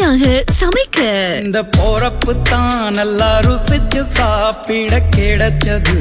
ருசியாக சமைக்க இந்த போறப்பு தான் நல்லா ருசிச்சு சாப்பிட கிடைச்சது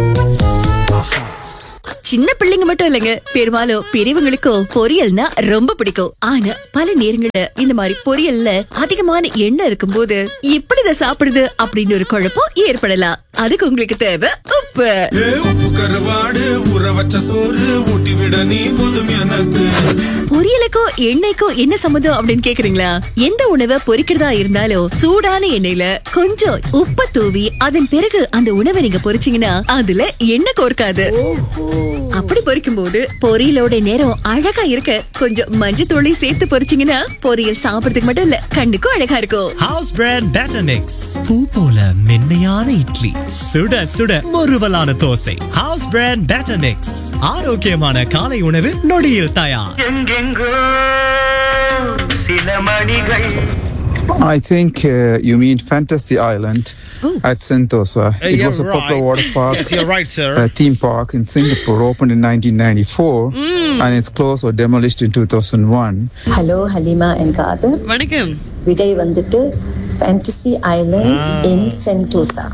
சின்ன பிள்ளைங்க மட்டும் இல்லைங்க பெரும்பாலும் பெரியவங்களுக்கோ பொரியல்னா ரொம்ப பிடிக்கும் ஆனா பல நேரங்கள்ல இந்த மாதிரி பொரியல்ல அதிகமான எண்ணெய் இருக்கும்போது எப்படி இதை சாப்பிடுது அப்படின்னு ஒரு குழப்பம் ஏற்படலாம் அதுக்கு உங்களுக்கு தேவை உப்பு ஏ, உப்பு கருவாடு ஊற வச்ச சோறு ஊட்டி விட நீ போதும் எனக்கு பொரியலுக்கோ எண்ணெய்க்கோ என்ன சம்மந்தம் அப்படின்னு கேக்குறீங்களா எந்த உணவை பொரிக்கிறதா இருந்தாலும் சூடான எண்ணெயில கொஞ்சம் உப்ப தூவி அதன் பிறகு அந்த உணவை நீங்க பொரிச்சீங்கன்னா அதுல எண்ணெய் கோர்க்காது அப்படி பொரிக்கும் போது பொரியலோட நேரம் அழகா இருக்க கொஞ்சம் மஞ்சத்தூளை சேர்த்து பொரிச்சீங்கன்னா பொரியல் சாப்பிடுறதுக்கு மட்டும் இல்ல கண்ணுக்கும் அழகா இருக்கும் ஹவுஸ் பிராண்ட் பேட்டர் மிக்ஸ் பூ போல மென்மையான இட்லி சுட சுட முறுவலான dosa house brand batter mix ஆரோக்கியமான காலை உணவு நொடியில் தயார் எங்கெங்கோ சில மணிகள் I think uh, you mean Fantasy Island at Sentosa. Uh, it yeah, was a popular right. water park, Yes, you're right, sir. uh, theme park in Singapore, opened in 1994, and it's closed or demolished in 2001. Hello Halima என் காதர் வணக்கம் விடை வந்துட்டு fantasy island in Sentosa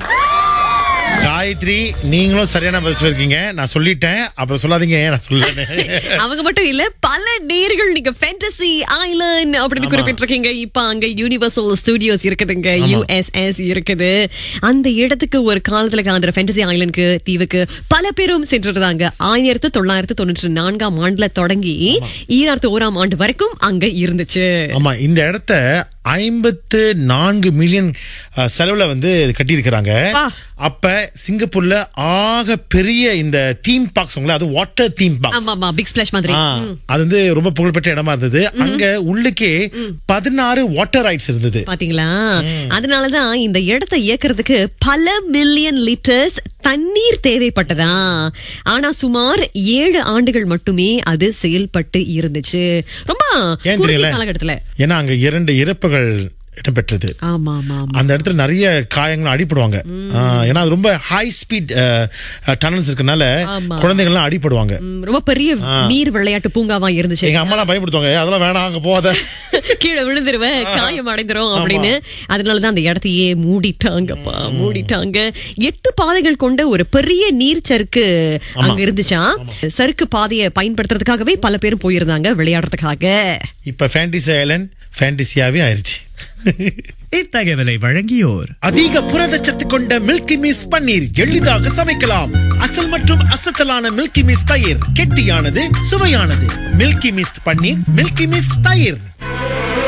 Gayathri நீங்களும் சரியான பதில் சொல்லிருக்கீங்க நான் சொல்லிட்டேன் அப்புறம் சொல்லாதீங்க ஏன் நான் சொல்லல அவங்க மட்டும் இல்ல பல நேர்கள் நீங்க ஃபேண்டசி ஐலண்ட் அப்படின்னு குறிப்பிட்டிருக்கீங்க இப்ப அங்க யூனிவர்சல் ஸ்டுடியோஸ் இருக்குதுங்க யுஎஸ்எஸ் இருக்குது அந்த இடத்துக்கு ஒரு காலத்துல அந்த ஃபேண்டசி ஐலண்டுக்கு தீவுக்கு பல பேரும் சென்றிருந்தாங்க ஆயிரத்தி தொள்ளாயிரத்தி தொண்ணூற்றி நான்காம் ஆண்டுல தொடங்கி ஈராயிரத்தி ஓராம் ஆண்டு வரைக்கும் அங்க இருந்துச்சு ஆமா இந்த இடத்த ஐம்பத்து நான்கு மில்லியன் அஹ், செலவுல வந்து இது கட்டியிருக்கிறாங்க பா. அப்ப சிங்கப்பூர்ல ஆக பெரிய இந்த தீம் பார்க்ஸ் அது வாட்டர் தீம் ஆமா பார்க்ஸ் ஆமா பிக் ஸ்பிளாஷ் மாதிரி ஆ, அது வந்து ரொம்ப புகழ்பெற்ற இடமா இருந்தது அங்க உள்ளுக்கே பதினாறு வாட்டர் ரைட்ஸ் இருந்தது பாத்தீங்களா அதனாலதான் இந்த இடத்தை இயக்குறதுக்கு பல மில்லியன் லிட்டர்ஸ் தண்ணீர் தேவைப்பட்டதா ஆனா சுமார் ஏழு ஆண்டுகள் மட்டுமே அது செயல்பட்டு இருந்துச்சு ரொம்ப ஏன் குறுகிய தெரியல காலகட்டத்துல ஏன்னா அங்க இரண்டு இறப்புகள் இடம்பெற்றது ஆமா ஆமா ஆமா அந்த இடத்துல நிறைய காயங்கள் அடிப்படுவாங்க ஆ, ஏன்னா அது ரொம்ப ஹை ஸ்பீட் டனல்ஸ் இருக்கனால ஆமா. குழந்தைகள்லாம் அடிப்படுவாங்க ம், ரொம்ப பெரிய நீர் விளையாட்டு பூங்காவா இருந்துச்சு எங்க அம்மா பயப்படுத்துவாங்க "ஏய், அதெல்லாம் வேணாம் அங்க போகாத கீழே விழுந்துருவேன் காயம் அடைந்துரும் அப்படின்னு அதனாலதான் அந்த இடத்தையே மூடிட்டாங்கப்பா மூடிட்டாங்க எட்டு பாதைகள் கொண்ட ஒரு பெரிய நீர் சறுக்கு அங்க இருந்துச்சா சறுக்கு பாதையை பயன்படுத்துறதுக்காகவே பல பேரும் போயிருந்தாங்க விளையாடுறதுக்காக இப்ப ஃபேண்டிசி ஐலண்ட் ஃபேண்டிசியாவே ஆயிருச்சு இத்தகவலை வழங்கியோர் அதிக புரதச்சத்து கொண்ட மில்கி மிஸ் பன்னீர் எளிதாக சமைக்கலாம் அசல் மற்றும் அசத்தலான மில்கி மிஸ் தயிர் கெட்டியானது சுவையானது Milky Mist paneer Milky Mist தயிர்